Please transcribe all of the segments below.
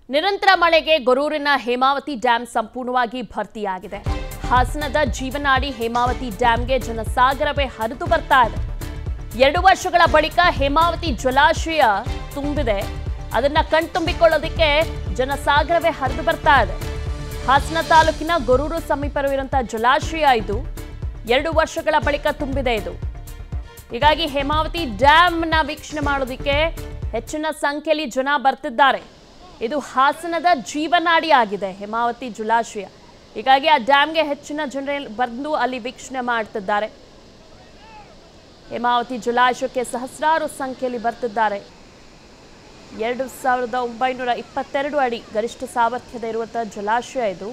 ನಿರಂತರ ಮಳೆಗೆ ಗೊರೂರಿನ ಹೇಮಾವತಿ ಡ್ಯಾಂ ಸಂಪೂರ್ಣವಾಗಿ ಭರ್ತಿಯಾಗಿದೆ ಹಾಸನದ ಜೀವನಾಡಿ ಹೇಮಾವತಿ ಡ್ಯಾಂಗೆ ಜನಸಾಗರವೇ ಹರಿದು ಬರ್ತಾ ಇದೆ ಎರಡು ವರ್ಷಗಳ ಬಳಿಕ ಹೇಮಾವತಿ ಜಲಾಶಯ ತುಂಬಿದೆ ಅದನ್ನ ಕಣ್ತುಂಬಿಕೊಳ್ಳೋದಕ್ಕೆ ಜನಸಾಗರವೇ ಹರಿದು ಬರ್ತಾ ಇದೆ ಹಾಸನ ತಾಲೂಕಿನ ಗೊರೂರು ಸಮೀಪವಿರುವಂತಹ ಜಲಾಶಯ ಇದು ಎರಡು ವರ್ಷಗಳ ಬಳಿಕ ತುಂಬಿದೆ ಇದು ಹೀಗಾಗಿ ಹೇಮಾವತಿ ಡ್ಯಾಮ್ನ ವೀಕ್ಷಣೆ ಮಾಡೋದಕ್ಕೆ ಹೆಚ್ಚಿನ ಸಂಖ್ಯೆಯಲ್ಲಿ ಜನ ಬರ್ತಿದ್ದಾರೆ ಇದು ಹಾಸನದ ಜೀವನಾಡಿ ಆಗಿದೆ ಹೇಮಾವತಿ ಜಲಾಶಯ ಹೀಗಾಗಿ ಆ ಡ್ಯಾಮ್ಗೆ ಹೆಚ್ಚಿನ ಜನ ಬಂದು ಅಲ್ಲಿ ವೀಕ್ಷಣೆ ಮಾಡ್ತಿದ್ದಾರೆ ಹೇಮಾವತಿ ಜಲಾಶಯಕ್ಕೆ ಸಹಸ್ರಾರು ಸಂಖ್ಯೆಯಲ್ಲಿ ಬರ್ತಿದ್ದಾರೆ ಎರಡು ಸಾವಿರದ ಒಂಬೈನೂರ ಇಪ್ಪತ್ತೆರಡು ಅಡಿ ಗರಿಷ್ಠ ಸಾಮರ್ಥ್ಯದ ಇರುವಂತಹ ಜಲಾಶಯ ಇದು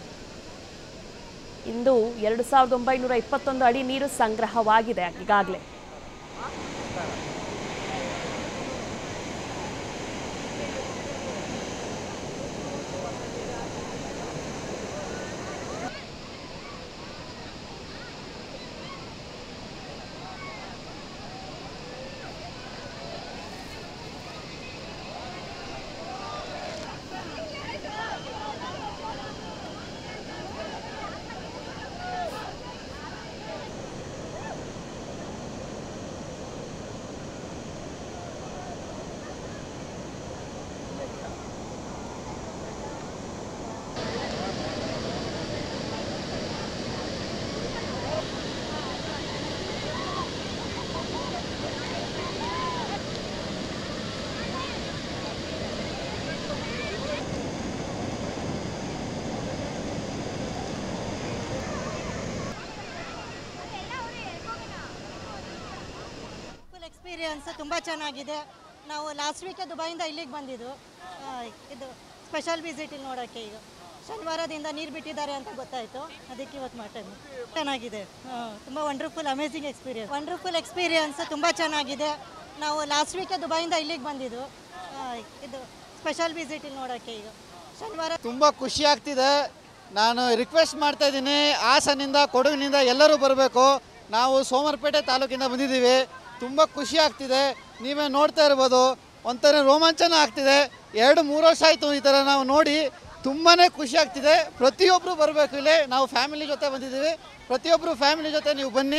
ಇಂದು ಎರಡು ಸಾವಿರದ ಒಂಬೈನೂರ ಇಪ್ಪತ್ತೊಂದು ಅಡಿ ನೀರು ಸಂಗ್ರಹವಾಗಿದೆ ಈಗಾಗಲೇ ಫುಲ್ ಎಕ್ಸ್ಪೀರಿಯನ್ಸ್ ತುಂಬ ಚೆನ್ನಾಗಿದೆ ನಾವು ಲಾಸ್ಟ್ ವೀಕೆ ದುಬೈಯಿಂದ ಇಲ್ಲಿಗೆ ಬಂದಿದ್ದು ಆ, ಇದು ಸ್ಪೆಷಲ್ ವಿಸಿಟ್ ಇಲ್ಲಿ ನೋಡೋಕ್ಕೆ ಈಗ ಶನಿವಾರದಿಂದ ನೀರು ಬಿಟ್ಟಿದ್ದಾರೆ ಅಂತ ಗೊತ್ತಾಯಿತು ಅದಕ್ಕೆ ಇವತ್ತು ಮಾತಾಡಿ ಚೆನ್ನಾಗಿದೆ ತುಂಬ wonderful amazing experience wonderful experience ತುಂಬ ಚೆನ್ನಾಗಿದೆ ನಾವು ಲಾಸ್ಟ್ ವೀಕೆ ದುಬೈಯಿಂದ ಇಲ್ಲಿಗೆ ಬಂದಿದ್ದು ಆ, ಇದು ಸ್ಪೆಷಲ್ ವಿಸಿಟ್ ಇಲ್ಲಿ ನೋಡೋಕ್ಕೆ ಈಗ ಶನಿವಾರ ತುಂಬ ಖುಷಿ ಆಗ್ತಿದೆ ನಾನು ರಿಕ್ವೆಸ್ಟ್ ಮಾಡ್ತಾ ಇದ್ದೀನಿ ಹಾಸನಿಂದ ಕೊಡಗಿನಿಂದ ಎಲ್ಲರೂ ಬರಬೇಕು ನಾವು ಸೋಮವಾರಪೇಟೆ ತಾಲೂಕಿಂದ ಬಂದಿದ್ದೀವಿ ತುಂಬ ಖುಷಿ ಆಗ್ತಿದೆ ನೀವೇ ನೋಡ್ತಾ ಇರ್ಬೋದು ಒಂಥರ ರೋಮಾಂಚನ ಆಗ್ತಿದೆ ಎರಡು ಮೂರು ವರ್ಷ ಆಯಿತು ಈ ಥರ ನಾವು ನೋಡಿ ತುಂಬಾ ಖುಷಿ ಆಗ್ತಿದೆ ಪ್ರತಿಯೊಬ್ಬರು ಬರಬೇಕು ಇಲ್ಲಿ ನಾವು ಫ್ಯಾಮಿಲಿ ಜೊತೆ ಬಂದಿದ್ದೀವಿ ಪ್ರತಿಯೊಬ್ಬರು ಫ್ಯಾಮಿಲಿ ಜೊತೆ ನೀವು ಬನ್ನಿ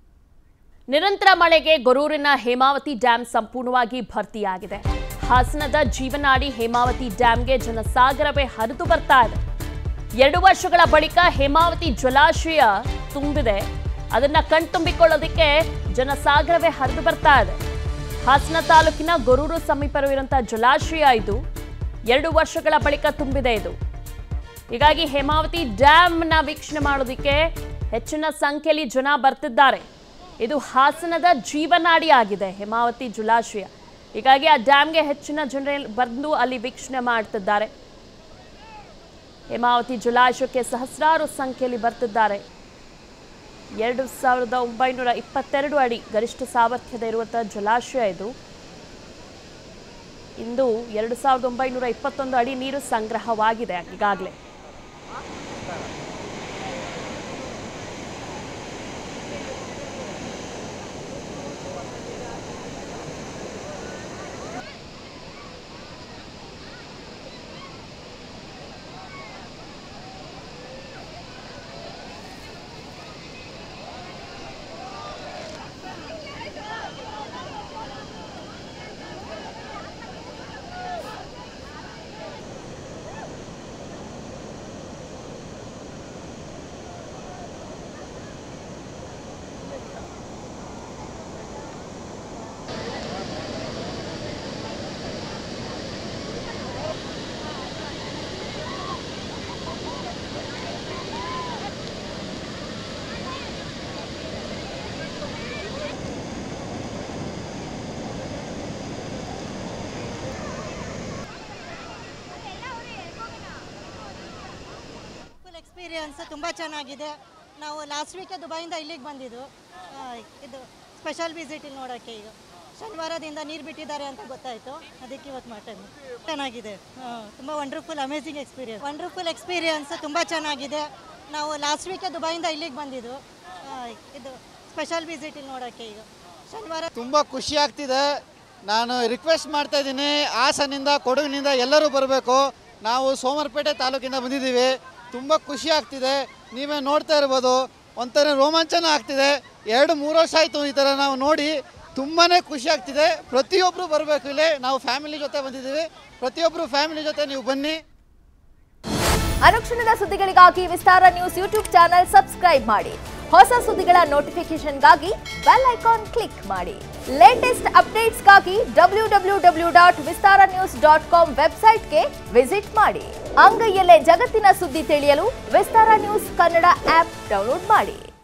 ನಿರಂತರ ಮಳೆಗೆ ಗೊರೂರಿನ ಹೇಮಾವತಿ ಡ್ಯಾಂ ಸಂಪೂರ್ಣವಾಗಿ ಭರ್ತಿಯಾಗಿದೆ ಹಾಸನದ ಜೀವನಾಡಿ ಹೇಮಾವತಿ ಡ್ಯಾಂಗೆ ಜನಸಾಗರವೇ ಹರಿದು ಬರ್ತಾ ಇದೆ ಎರಡು ವರ್ಷಗಳ ಬಳಿಕ ಹೇಮಾವತಿ ಜಲಾಶಯ ತುಂಬಿದೆ ಅದನ್ನ ಕಣ್ತುಂಬಿಕೊಳ್ಳೋದಕ್ಕೆ ಜನಸಾಗರವೇ ಹರಿದು ಬರ್ತಾ ಇದೆ ಹಾಸನ ತಾಲೂಕಿನ ಗೊರೂರು ಸಮೀಪವಿರುವಂತಹ ಜಲಾಶಯ ಇದು ಎರಡು ವರ್ಷಗಳ ಬಳಿಕ ತುಂಬಿದೆ ಇದು ಹೀಗಾಗಿ ಹೇಮಾವತಿ ಡ್ಯಾಮ್ನ ವೀಕ್ಷಣೆ ಮಾಡೋದಕ್ಕೆ ಹೆಚ್ಚಿನ ಸಂಖ್ಯೆಯಲ್ಲಿ ಜನ ಬರ್ತಿದ್ದಾರೆ ಇದು ಹಾಸನದ ಜೀವನಾಡಿ ಆಗಿದೆ ಹೇಮಾವತಿ ಜಲಾಶಯ ಹೀಗಾಗಿ ಆ ಡ್ಯಾಮ್ಗೆ ಹೆಚ್ಚಿನ ಜನ ಬಂದು ಅಲ್ಲಿ ವೀಕ್ಷಣೆ ಮಾಡ್ತಿದ್ದಾರೆ ಹೇಮಾವತಿ ಜಲಾಶಯಕ್ಕೆ ಸಹಸ್ರಾರು ಸಂಖ್ಯೆಯಲ್ಲಿ ಬರ್ತಿದ್ದಾರೆ ಎರಡು ಸಾವಿರದ ಒಂಬೈನೂರ ಇಪ್ಪತ್ತೆರಡು ಅಡಿ ಗರಿಷ್ಠ ಸಾಮರ್ಥ್ಯದ ಇರುವಂತಹ ಜಲಾಶಯ ಇದು ಇಂದು ಎರಡು ಸಾವಿರದ ಒಂಬೈನೂರ ಇಪ್ಪತ್ತೊಂದು ಅಡಿ ನೀರು ಸಂಗ್ರಹವಾಗಿದೆ ಈಗಾಗಲೇ ಫುಲ್ ಎಕ್ಸ್ಪೀರಿಯನ್ಸ್ ತುಂಬ ಚೆನ್ನಾಗಿದೆ ನಾವು ಲಾಸ್ಟ್ ವೀಕೆ ದುಬೈಯಿಂದ ಇಲ್ಲಿಗೆ ಬಂದಿದ್ದು ಆ, ಇದು ಸ್ಪೆಷಲ್ ವಿಸಿಟ್ ಇಲ್ಲಿ ನೋಡೋಕ್ಕೆ ಈಗ ಶನಿವಾರದಿಂದ ನೀರು ಬಿಟ್ಟಿದ್ದಾರೆ ಅಂತ ಗೊತ್ತಾಯಿತು ಅದಕ್ಕೆ ಇವತ್ತು ಮಾತಾಡಿ ಚೆನ್ನಾಗಿದೆ ತುಂಬ wonderful amazing experience wonderful experience ತುಂಬ ಚೆನ್ನಾಗಿದೆ ನಾವು ಲಾಸ್ಟ್ ವೀಕೆ ದುಬೈಯಿಂದ ಇಲ್ಲಿಗೆ ಬಂದಿದ್ದು ಆ, ಇದು ಸ್ಪೆಷಲ್ ವಿಸಿಟ್ ಇಲ್ಲಿ ನೋಡೋಕ್ಕೆ ಈಗ ಶನಿವಾರ ತುಂಬ ಖುಷಿ ಆಗ್ತಿದೆ ನಾನು ರಿಕ್ವೆಸ್ಟ್ ಮಾಡ್ತಾ ಇದ್ದೀನಿ ಹಾಸನಿಂದ ಕೊಡಗಿನಿಂದ ಎಲ್ಲರೂ ಬರಬೇಕು ನಾವು ಸೋಮವಾರಪೇಟೆ ತಾಲೂಕಿಂದ ಬಂದಿದ್ದೀವಿ ತುಂಬ ಖುಷಿ ಆಗ್ತಿದೆ ನೀವೇ ನೋಡ್ತಾ ಇರ್ಬೋದು ಒಂಥರ ರೋಮಾಂಚನ ಆಗ್ತಿದೆ ಎರಡು ಮೂರು ವರ್ಷ ಆಯಿತು ಈ ಥರ ನಾವು ನೋಡಿ ತುಂಬಾ ಖುಷಿ ಆಗ್ತಿದೆ ಪ್ರತಿಯೊಬ್ಬರು ಬರಬೇಕು ಇಲ್ಲಿ ನಾವು ಫ್ಯಾಮಿಲಿ ಜೊತೆ ಬಂದಿದ್ದೀವಿ ಪ್ರತಿಯೊಬ್ಬರು ಫ್ಯಾಮಿಲಿ ಜೊತೆ ನೀವು ಬನ್ನಿ ಅನುಕ್ಷಣದ ಸುದ್ದಿಗಳಿಗಾಗಿ Vistara news YouTube channel subscribe ಮಾಡಿ ಹೊಸ ಸುದ್ದಿಗಳ ನೋಟಿಫಿಕೇಶನ್ಗಾಗಿ ಬೆಲ್ ಐಕಾನ್ ಕ್ಲಿಕ್ ಮಾಡಿ ಲೇಟೆಸ್ಟ್ ಅಪ್ಡೇಟ್ಸ್ಗಾಗಿ W W W dot Vistara news dot com ವೆಬ್ಸೈಟ್ಗೆ ವಿಸಿಟ್ ಮಾಡಿ ಅಂಗೈಯಲ್ಲೇ ಜಗತ್ತಿನ ಸುದ್ದಿ ತಿಳಿಯಲು Vistara news Kannada app download ಮಾಡಿ